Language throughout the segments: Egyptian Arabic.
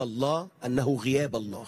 الله انه غياب الله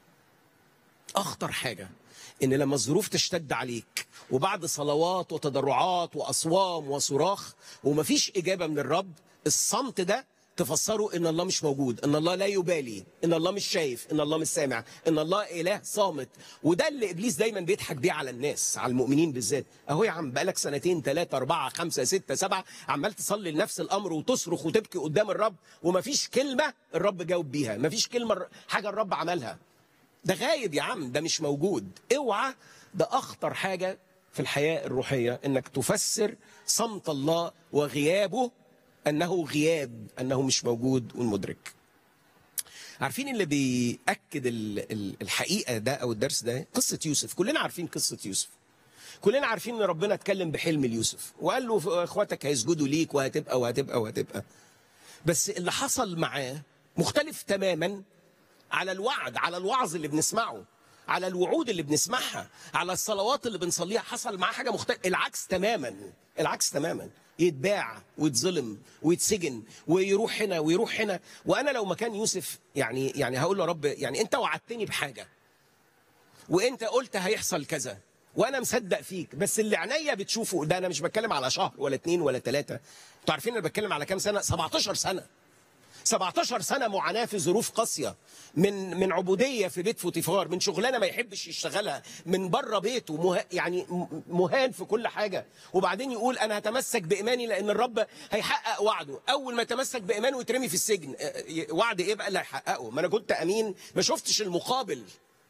اخطر حاجه ان لما الظروف تشتد عليك وبعد صلوات وتضرعات واصوام وصراخ ومفيش اجابه من الرب الصمت ده تفسره ان الله مش موجود ان الله لا يبالي ان الله مش شايف ان الله مش سامع ان الله اله صامت وده اللي ابليس دايما بيضحك بيه على الناس على المؤمنين بالذات اهو يا عم بقالك سنتين ثلاثة أربعة خمسة ستة سبعة عمال تصلي لنفس الأمر وتصرخ وتبكي قدام الرب ومفيش كلمة الرب جاوب بيها مفيش كلمة حاجة الرب عملها ده غايب يا عم ده مش موجود اوعى ده اخطر حاجه في الحياه الروحيه انك تفسر صمت الله وغيابه انه غياب انه مش موجود والمدرك عارفين اللي بيأكد ال- ال- الحقيقه ده او الدرس ده قصه يوسف كلنا عارفين قصه يوسف كلنا عارفين ان ربنا اتكلم بحلم ليوسف وقال له اخواتك هيسجدوا ليك وهتبقى وهتبقى وهتبقى بس اللي حصل معاه مختلف تماما على الوعد على الوعظ اللي بنسمعه على الوعود اللي بنسمعها على الصلوات اللي بنصليها حصل معاه حاجه مختلفه العكس تماما العكس تماما يتباع ويتظلم ويتسجن ويروح هنا ويروح هنا وانا لو مكان يوسف يعني يعني هقول له رب يعني انت وعدتني بحاجه وانت قلت هيحصل كذا وانا مصدق فيك بس اللي عينيا بتشوفه ده انا مش بتكلم على شهر ولا اتنين ولا تلاته انتوا عارفين انا بتكلم على كام سنه 17 سنه 17 سنة معاناة في ظروف قاسية من من عبودية في بيت فوتيفار من شغلانة ما يحبش يشتغلها من بره بيته مه... يعني م- مهان في كل حاجة وبعدين يقول أنا هتمسك بإيماني لأن الرب هيحقق وعده أول ما يتمسك بإيمانه يترمي في السجن آه، ي- وعد إيه بقى اللي هيحققه ما أنا كنت أمين ما شفتش المقابل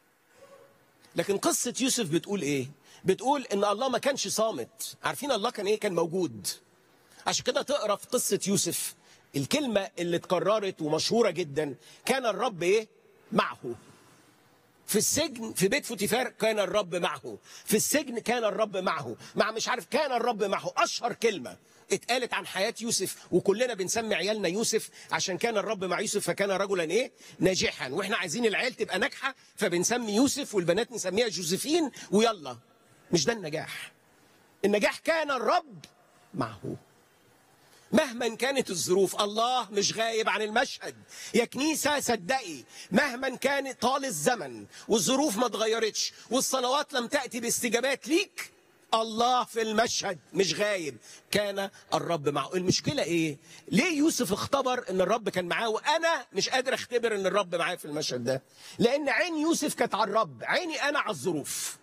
لكن قصة يوسف بتقول إيه بتقول إن الله ما كانش صامت عارفين الله كان إيه كان موجود عشان كده تقرا في قصه يوسف الكلمه اللي اتكررت ومشهوره جدا كان الرب ايه معه في السجن في بيت فوتيفار كان الرب معه في السجن كان الرب معه مع مش عارف كان الرب معه اشهر كلمه اتقالت عن حياة يوسف وكلنا بنسمي عيالنا يوسف عشان كان الرب مع يوسف فكان رجلا ايه ناجحا واحنا عايزين العيال تبقى ناجحة فبنسمي يوسف والبنات نسميها جوزيفين ويلا مش ده النجاح النجاح كان الرب معه مهما كانت الظروف الله مش غايب عن المشهد يا كنيسة صدقي مهما كان طال الزمن والظروف ما اتغيرتش والصلوات لم تأتي باستجابات ليك الله في المشهد مش غايب كان الرب معه المشكلة ايه ليه يوسف اختبر ان الرب كان معاه وانا مش قادر اختبر ان الرب معاه في المشهد ده لان عين يوسف كانت على الرب عيني انا على الظروف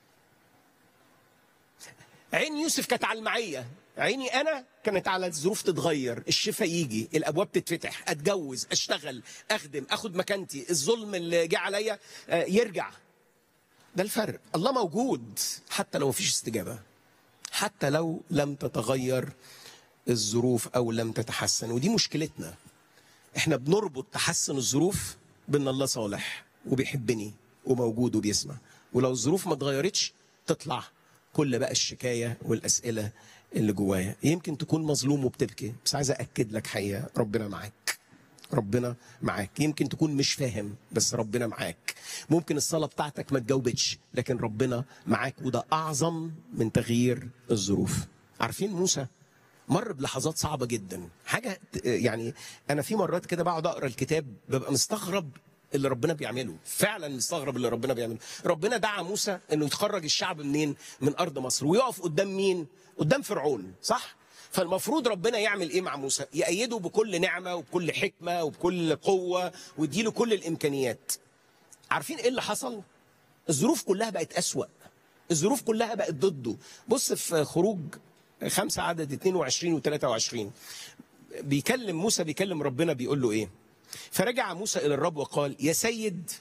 عين يوسف كانت على المعية عيني أنا كانت على الظروف تتغير الشفاء يجي الأبواب تتفتح أتجوز أشتغل أخدم أخد مكانتي الظلم اللي جه عليا آه، يرجع ده الفرق الله موجود حتى لو مفيش استجابة حتى لو لم تتغير الظروف أو لم تتحسن ودي مشكلتنا احنا بنربط تحسن الظروف بان الله صالح وبيحبني وموجود وبيسمع ولو الظروف ما اتغيرتش تطلع كل بقى الشكايه والاسئله اللي جوايا يمكن تكون مظلوم وبتبكي بس عايز اكد لك حقيقه ربنا معاك ربنا معاك يمكن تكون مش فاهم بس ربنا معاك ممكن الصلاة بتاعتك ما تجاوبتش لكن ربنا معاك وده أعظم من تغيير الظروف عارفين موسى مر بلحظات صعبة جدا حاجة ت- يعني أنا في مرات كده بقعد أقرأ الكتاب ببقى مستغرب اللي ربنا بيعمله فعلا مستغرب اللي ربنا بيعمله ربنا دعا موسى انه يتخرج الشعب منين من ارض مصر ويقف قدام مين قدام فرعون صح فالمفروض ربنا يعمل ايه مع موسى يأيده بكل نعمة وبكل حكمة وبكل قوة ويديله كل الامكانيات عارفين ايه اللي حصل الظروف كلها بقت أسوأ الظروف كلها بقت ضده بص في خروج خمسة عدد 22 و 23 بيكلم موسى بيكلم ربنا بيقول له ايه فرجع موسى الى الرب وقال يا سيد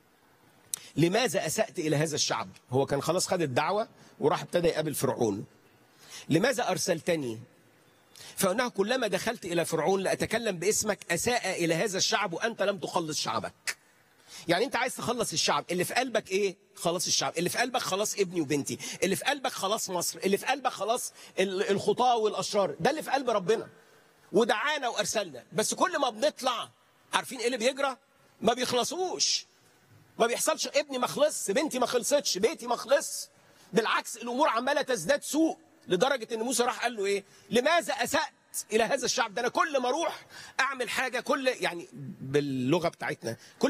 لماذا اسات الى هذا الشعب هو كان خلاص خد الدعوه وراح ابتدى يقابل فرعون لماذا ارسلتني فانه كلما دخلت الى فرعون لاتكلم باسمك اساء الى هذا الشعب وانت لم تخلص شعبك يعني انت عايز تخلص الشعب اللي في قلبك ايه خلاص الشعب اللي في قلبك خلاص ابني وبنتي اللي في قلبك خلاص مصر اللي في قلبك خلاص ال- الخطاه والاشرار ده اللي في قلب ربنا ودعانا وارسلنا بس كل ما بنطلع عارفين ايه اللي بيجرى ما بيخلصوش ما بيحصلش ابني ما خلصش بنتي ما خلصتش بيتي ما خلصش بالعكس الامور عماله تزداد سوء لدرجه ان موسى راح قال له ايه لماذا اسات الى هذا الشعب ده انا كل ما اروح اعمل حاجه كل يعني باللغه بتاعتنا كل